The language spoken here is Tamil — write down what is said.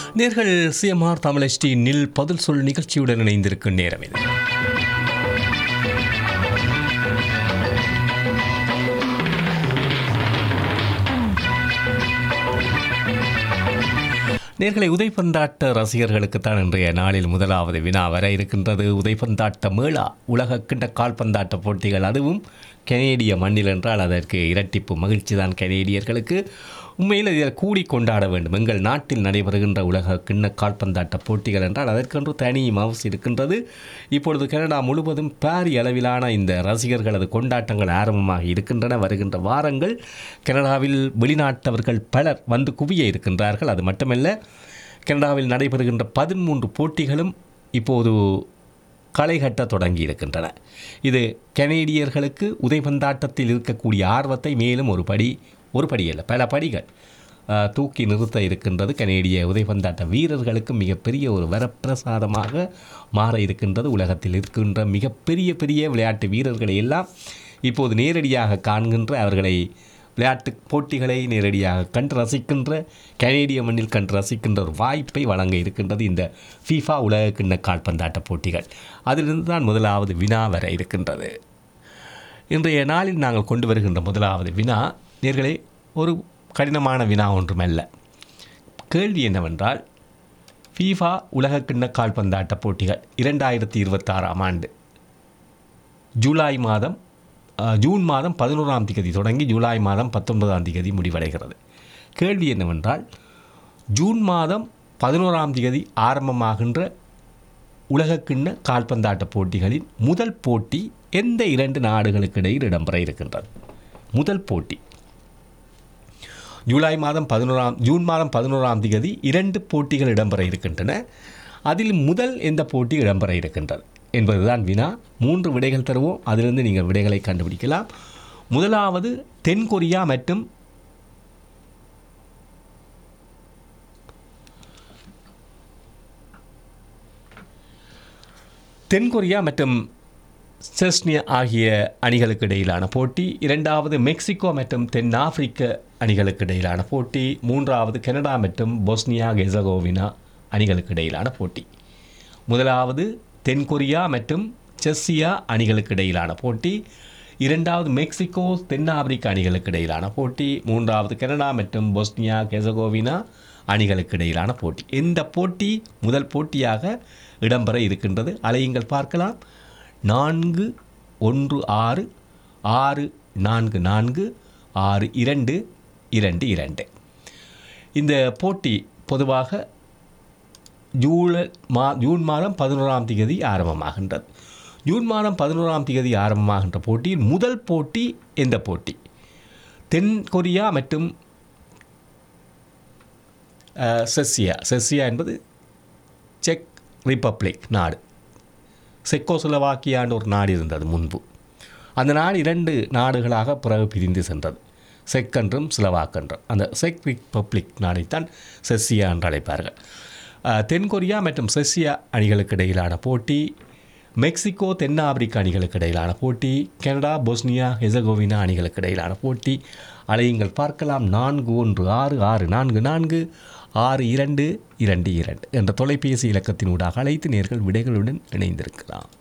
நேர்கள் சிஎம்ஆர் தமிழ் நில் பதில் சொல் நிகழ்ச்சியுடன் இணைந்திருக்கும் நேரம் இது நேர்களை உதைப்பந்தாட்ட ரசிகர்களுக்குத்தான் இன்றைய நாளில் முதலாவது வினா வர இருக்கின்றது உதைப்பந்தாட்ட மேளா உலக கிண்ட கால்பந்தாட்ட போட்டிகள் அதுவும் கனேடிய மண்ணில் என்றால் அதற்கு இரட்டிப்பு மகிழ்ச்சி தான் கனேடியர்களுக்கு உண்மையில் இதில் கூடி கொண்டாட வேண்டும் எங்கள் நாட்டில் நடைபெறுகின்ற உலக கிண்ண கால்பந்தாட்ட போட்டிகள் என்றால் அதற்கென்று தனி மவுஸ் இருக்கின்றது இப்பொழுது கனடா முழுவதும் பாரி அளவிலான இந்த ரசிகர்களது கொண்டாட்டங்கள் ஆரம்பமாக இருக்கின்றன வருகின்ற வாரங்கள் கனடாவில் வெளிநாட்டவர்கள் பலர் வந்து குவிய இருக்கின்றார்கள் அது மட்டுமல்ல கனடாவில் நடைபெறுகின்ற பதிமூன்று போட்டிகளும் இப்போது களை கட்ட தொடங்கி இருக்கின்றன இது கனேடியர்களுக்கு உதைபந்தாட்டத்தில் இருக்கக்கூடிய ஆர்வத்தை மேலும் ஒரு படி ஒரு படி அல்ல பல படிகள் அஹ், தூக்கி நிறுத்த இருக்கின்றது கனேடிய உதைபந்தாட்ட வீரர்களுக்கு மிகப்பெரிய ஒரு வரப்பிரசாதமாக மாற இருக்கின்றது உலகத்தில் இருக்கின்ற மிகப்பெரிய பெரிய விளையாட்டு வீரர்களை எல்லாம் இப்போது நேரடியாக காண்கின்ற அவர்களை விளையாட்டு போட்டிகளை நேரடியாக கண்டு ரசிக்கின்ற கனேடிய மண்ணில் கண்டு ரசிக்கின்ற ஒரு வாய்ப்பை வழங்க இருக்கின்றது இந்த ஃபீஃபா உலக கிண்ண கால்பந்தாட்ட போட்டிகள் அதிலிருந்து தான் முதலாவது வினா வர இருக்கின்றது இன்றைய நாளில் நாங்கள் கொண்டு வருகின்ற முதலாவது வினா நேர்களே ஒரு கடினமான வினா ஒன்றுமல்ல கேள்வி என்னவென்றால் ஃபீஃபா உலக கிண்ண கால்பந்தாட்ட போட்டிகள் இரண்டாயிரத்தி இருபத்தாறாம் ஆண்டு ஜூலை மாதம் அஹ், ஜூன் மாதம் பதினோராம் தேதி தொடங்கி ஜூலை மாதம் பத்தொன்பதாம் தேதி முடிவடைகிறது கேள்வி என்னவென்றால் ஜூன் மாதம் பதினோராம் தேதி ஆரம்பமாகின்ற உலகக்கிண்ண கால்பந்தாட்ட போட்டிகளின் முதல் போட்டி எந்த இரண்டு நாடுகளுக்கு இடையில் இடம்பெற இருக்கின்றது முதல் போட்டி ஜூலை மாதம் பதினோராம் ஜூன் மாதம் பதினோராம் தேதி இரண்டு போட்டிகள் இடம்பெற இருக்கின்றன அதில் முதல் எந்த போட்டி இடம்பெற இருக்கின்றது என்பதுதான் வினா மூன்று விடைகள் தருவோம் அதிலிருந்து நீங்கள் விடைகளை கண்டுபிடிக்கலாம் முதலாவது தென்கொரியா மற்றும் தென்கொரியா மற்றும் செஸ்னியா ஆகிய அணிகளுக்கு இடையிலான போட்டி இரண்டாவது மெக்சிகோ மற்றும் தென்னாப்பிரிக்க அணிகளுக்கு இடையிலான போட்டி மூன்றாவது கனடா மற்றும் பொஸ்னியா கெசகோவினா அணிகளுக்கு இடையிலான போட்டி முதலாவது தென்கொரியா மற்றும் செஸ்ஸியா அணிகளுக்கு இடையிலான போட்டி இரண்டாவது மெக்சிகோ தென்னாப்பிரிக்க அணிகளுக்கு இடையிலான போட்டி மூன்றாவது கனடா மற்றும் பொஸ்னியா கெசகோவினா அணிகளுக்கு இடையிலான போட்டி இந்த போட்டி முதல் போட்டியாக இடம்பெற இருக்கின்றது அலையுங்கள் பார்க்கலாம் நான்கு ஒன்று ஆறு ஆறு நான்கு நான்கு ஆறு இரண்டு இரண்டு இரண்டு இந்த போட்டி பொதுவாக ஜூலை மா ஜூன் மாதம் பதினோராம் தேதி ஆரம்பமாகின்றது ஜூன் மாதம் பதினோராம் தேதி ஆரம்பமாகின்ற போட்டியில் முதல் போட்டி எந்த போட்டி தென் கொரியா மற்றும் அஹ், செஸ்ஸியா செஸ்ஸியா என்பது செக் ரிப்பப்ளிக் நாடு செக்கோஸ்லோவாக்கியான்னு ஒரு நாடு இருந்தது முன்பு அந்த நாடு இரண்டு நாடுகளாக பிறகு பிரிந்து சென்றது செக் என்றும் ஸ்லோவாக்கென்றும் அந்த செக் ரிப்பப்ளிக் நாடைத்தான் செஸ்ஸியா என்று அழைப்பார்கள் அஹ், தென்கொரியா மற்றும் செஸ்ஸியா அணிகளுக்கு இடையிலான போட்டி மெக்சிகோ தென்னாப்பிரிக்க அணிகளுக்கு இடையிலான போட்டி கனடா பொஸ்னியா ஹெசகோவினா அணிகளுக்கு இடையிலான போட்டி அலையுங்கள் பார்க்கலாம் நான்கு ஒன்று ஆறு ஆறு நான்கு நான்கு ஆறு இரண்டு இரண்டு இரண்டு என்ற தொலைபேசி இலக்கத்தினூடாக அழைத்து நேர்கள் விடைகளுடன் இணைந்திருக்கலாம்